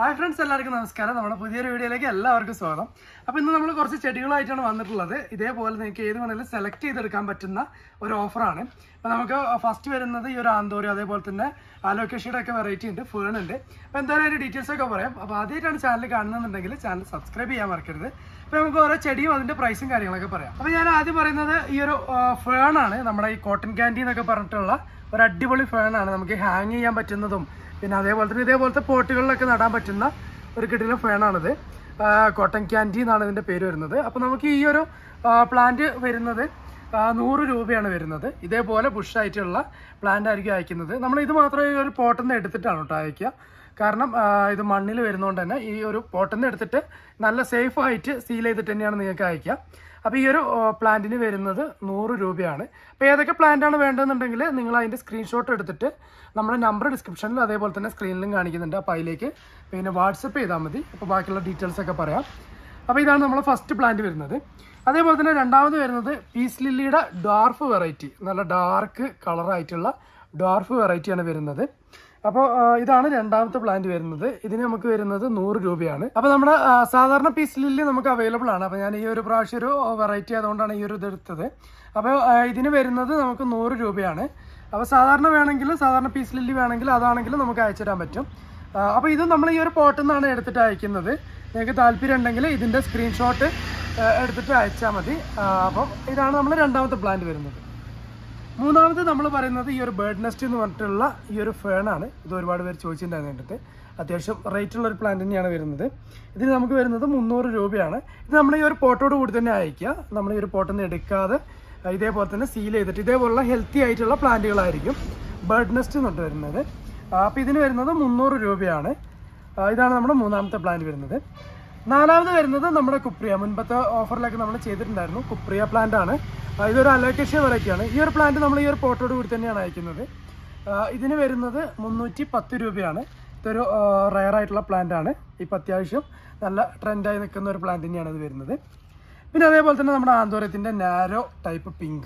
hi friends എല്ലാവർക്കും നമസ്കാരം നമ്മുടെ പുതിയൊരു വീഡിയോയിലേക്ക് എല്ലാവർക്കും സ്വാഗതം അപ്പോൾ ഇന്ന് നമ്മൾ കുറച്ച് ചെടികളായിട്ടാണ് വന്നിട്ടുള്ളത് ഇതേപോലെ നിങ്ങൾക്ക് ഏത് വേണമെങ്കിലും സെലക്ട് ചെയ്തെടുക്കാൻ പറ്റുന്ന ഒരു ഓഫറാണ് അപ്പോൾ നമുക്ക് ഫസ്റ്റ് വരുന്നത് ഈ ഒരു ആന്തോരി അതേപോലെ തന്നെ ആലോക്കേഷയുടെ ഒക്കെ വെറൈറ്റി ഉണ്ട് ഫേൺ ഉണ്ട് അപ്പോൾ എന്തായാലും അതിൻ്റെ ഡീറ്റെയിൽസ് ഒക്കെ പറയാം അപ്പോൾ ആദ്യമായിട്ടാണ് ചാനൽ കാണുന്നുണ്ടെങ്കിൽ ചാനൽ സബ്സ്ക്രൈബ് ചെയ്യാൻ മറക്കരുത് അപ്പോൾ നമുക്ക് ഓരോ ചെടിയും അതിൻ്റെ പ്രൈസും കാര്യങ്ങളൊക്കെ പറയാം അപ്പോൾ ഞാൻ ആദ്യം പറയുന്നത് ഈ ഒരു ഫേൺ ആണ് നമ്മുടെ ഈ കോട്ടൺ ക്യാൻഡി എന്നൊക്കെ പറഞ്ഞിട്ടുള്ള ഒരു അടിപൊളി ഫേൺ ആണ് നമുക്ക് ഹാങ് ചെയ്യാൻ പറ്റുന്നതും പിന്നെ അതേപോലെ തന്നെ ഇതേപോലത്തെ പോട്ടുകളിലൊക്കെ നടാൻ പറ്റുന്ന ഒരു കിടിലൻ ഫേണാണിത് കോട്ടൺ ക്യാൻഡി എന്നാണ് ഇതിൻ്റെ പേര് വരുന്നത് അപ്പോൾ നമുക്ക് ഈ ഒരു പ്ലാന്റ് വരുന്നത് ആ, നൂറ് രൂപയാണ് വരുന്നത് ഇതേപോലെ ബുഷായിട്ടുള്ള പ്ലാന്റ് ആയിരിക്കും അയക്കുന്നത് നമ്മൾ ഇത് മാത്രമേ ഈ ഒരു പോട്ടിൽ നിന്ന് എടുത്തിട്ടാണ് കേട്ടോ അയക്കുക കാരണം ആ, ഇത് മണ്ണിൽ വരുന്നതുകൊണ്ട് തന്നെ ഈ ഒരു പോട്ടിൽ നിന്ന് എടുത്തിട്ട് നല്ല സേഫ് ആയിട്ട് സീൽ ചെയ്തിട്ട് തന്നെയാണ് നിങ്ങൾക്ക് അയക്കുക അപ്പോൾ ഈ ഒരു പ്ലാന്റിന് വരുന്നത് നൂറ് രൂപയാണ് അപ്പോൾ ഏതൊക്കെ പ്ലാന്റ് ആണ് വേണ്ടതെന്നുണ്ടെങ്കിൽ നിങ്ങൾ അതിൻ്റെ സ്ക്രീൻഷോട്ട് എടുത്തിട്ട് നമ്മുടെ നമ്പർ ഡിസ്ക്രിപ്ഷനിൽ അതേപോലെ തന്നെ സ്ക്രീനിലും കാണിക്കുന്നുണ്ട് അപ്പോൾ അതിലേക്ക് പിന്നെ വാട്സപ്പ് ചെയ്താൽ മതി അപ്പോൾ ബാക്കിയുള്ള ഡീറ്റെയിൽസ് ഒക്കെ പറയാം അപ്പോൾ ഇതാണ് നമ്മൾ ഫസ്റ്റ് പ്ലാന്റ് വരുന്നത് അതേപോലെ തന്നെ രണ്ടാമത് വരുന്നത് പീസ് ലില്ലിയുടെ ഡാർഫ് വെറൈറ്റി നല്ല ഡാർക്ക് കളറായിട്ടുള്ള ഡാർഫ് വെറൈറ്റിയാണ് വരുന്നത് അപ്പോൾ ഇതാണ് രണ്ടാമത്തെ പ്ലാന്റ് വരുന്നത് ഇതിന് നമുക്ക് വരുന്നത് നൂറ് രൂപയാണ് അപ്പോൾ നമ്മുടെ ആ, സാധാരണ പീസ് ലില്ലി നമുക്ക് അവൈലബിൾ ആണ് അപ്പോൾ ഞാൻ ഈ ഒരു പ്രാവശ്യം ഒരു വെറൈറ്റി ആയതുകൊണ്ടാണ് ഈ ഒരു ഇത് എടുത്തത് അപ്പോൾ ആ, ഇതിന് വരുന്നത് നമുക്ക് നൂറ് രൂപയാണ് അപ്പോൾ സാധാരണ വേണമെങ്കിൽ സാധാരണ പീസ് ലില്ലി വേണമെങ്കിൽ അതാണെങ്കിലും നമുക്ക് അയച്ചു തരാൻ പറ്റും അപ്പോൾ ഇത് നമ്മൾ ഈ ഒരു പോട്ടിൽ നിന്നാണ് എടുത്തിട്ട് അയക്കുന്നത് നിങ്ങൾക്ക് താല്പര്യം ഉണ്ടെങ്കിൽ ഇതിൻ്റെ സ്ക്രീൻഷോട്ട് എടുത്തിട്ട് അയച്ചാൽ മതി അപ്പം ഇതാണ് നമ്മൾ രണ്ടാമത്തെ പ്ലാന്റ് വരുന്നത് മൂന്നാമത് നമ്മൾ പറയുന്നത് ഈ ഒരു ബേർഡ് നെസ്റ്റ് എന്ന് പറഞ്ഞിട്ടുള്ള ഈ ഒരു ഫേണാണ് ഇത് ഒരുപാട് പേര് ചോദിച്ചിട്ടുണ്ടായിരുന്നു കണ്ടിട്ട് അത്യാവശ്യം റേറ്റ് ഉള്ള ഒരു പ്ലാന്റ് തന്നെയാണ് വരുന്നത് ഇതിന് നമുക്ക് വരുന്നത് മുന്നൂറ് രൂപയാണ് ഇത് നമ്മൾ ഈ ഒരു പോട്ടോട് കൂടി തന്നെ അയക്കുക നമ്മൾ ഈ ഒരു പോട്ടിൽ നിന്ന് എടുക്കാതെ അഹ് ഇതേപോലെ തന്നെ സീൽ ചെയ്തിട്ട് ഇതേപോലുള്ള ഹെൽത്തി ആയിട്ടുള്ള പ്ലാന്റുകളായിരിക്കും ബേർഡ് നെസ്റ്റ് എന്ന് പറഞ്ഞിട്ട് വരുന്നത് അപ്പോൾ ഇതിന് വരുന്നത് മുന്നൂറ് രൂപയാണ് ആ, ഇതാണ് നമ്മുടെ മൂന്നാമത്തെ പ്ലാന്റ് വരുന്നത് നാലാമത് വരുന്നത് നമ്മുടെ കുപ്രിയ മുൻപത്തെ ഓഫറിലൊക്കെ നമ്മൾ ചെയ്തിട്ടുണ്ടായിരുന്നു കുപ്രിയ പ്ലാന്റ് ആണ് ആ, ഇതൊരു അലോക്കേഷ്യ വെറൈറ്റിയാണ് ഈ ഒരു പ്ലാന്റ് നമ്മൾ ഈ ഒരു പോട്ടോട് കൂടി തന്നെയാണ് അയക്കുന്നത് ആ, ഇതിന് വരുന്നത് മുന്നൂറ്റി പത്ത് രൂപയാണ് ഇതൊരു റയർ ആയിട്ടുള്ള പ്ലാന്റ് ആണ് ഇപ്പം അത്യാവശ്യം നല്ല ട്രെൻഡായി നിൽക്കുന്ന ഒരു പ്ലാന്റ് തന്നെയാണ് ഇത് വരുന്നത് പിന്നെ അതേപോലെ തന്നെ നമ്മുടെ ആന്തോരത്തിൻ്റെ നാരോ ടൈപ്പ് പിങ്ക്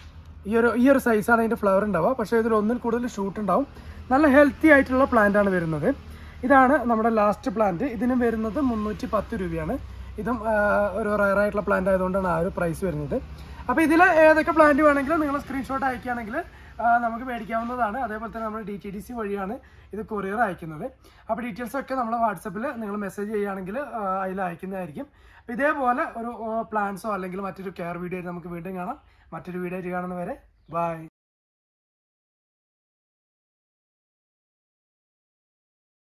ഈ ഒരു ഈ ഒരു സൈസാണ് അതിൻ്റെ ഫ്ലവർ ഉണ്ടാവുക പക്ഷേ ഇതിൽ ഒന്നിൽ കൂടുതൽ ഷൂട്ട് ഉണ്ടാവും നല്ല ഹെൽത്തി ആയിട്ടുള്ള പ്ലാന്റ് ആണ് വരുന്നത് ഇതാണ് നമ്മുടെ ലാസ്റ്റ് പ്ലാന്റ് ഇതിന് വരുന്നത് മുന്നൂറ്റി പത്ത് രൂപയാണ് ഇതും ആ, ഒരു റയർ ആയിട്ടുള്ള പ്ലാന്റ് ആയതുകൊണ്ടാണ് ആ ഒരു പ്രൈസ് വരുന്നത് അപ്പോൾ ഇതിൽ ഏതൊക്കെ പ്ലാന്റ് വേണമെങ്കിലും നിങ്ങൾ സ്ക്രീൻഷോട്ട് അയക്കുകയാണെങ്കിൽ ആ, നമുക്ക് മേടിക്കാവുന്നതാണ് അതേപോലെ തന്നെ നമ്മൾ ഡി ടി ഡി സി വഴിയാണ് ഇത് കൊറിയർ അയക്കുന്നത് അപ്പോൾ ഡീറ്റെയിൽസ് ഒക്കെ നമ്മൾ വാട്സപ്പിൽ നിങ്ങൾ മെസ്സേജ് ചെയ്യുകയാണെങ്കിൽ ആ, അതിൽ അയക്കുന്നതായിരിക്കും അപ്പോൾ ഇതേപോലെ ഒരു പ്ലാൻസോ അല്ലെങ്കിൽ മറ്റൊരു കെയർ വീഡിയോ ആയിട്ട് നമുക്ക് വീണ്ടും കാണാം മറ്റൊരു വീഡിയോ ആയിട്ട് കാണുന്നവരെ ബൈ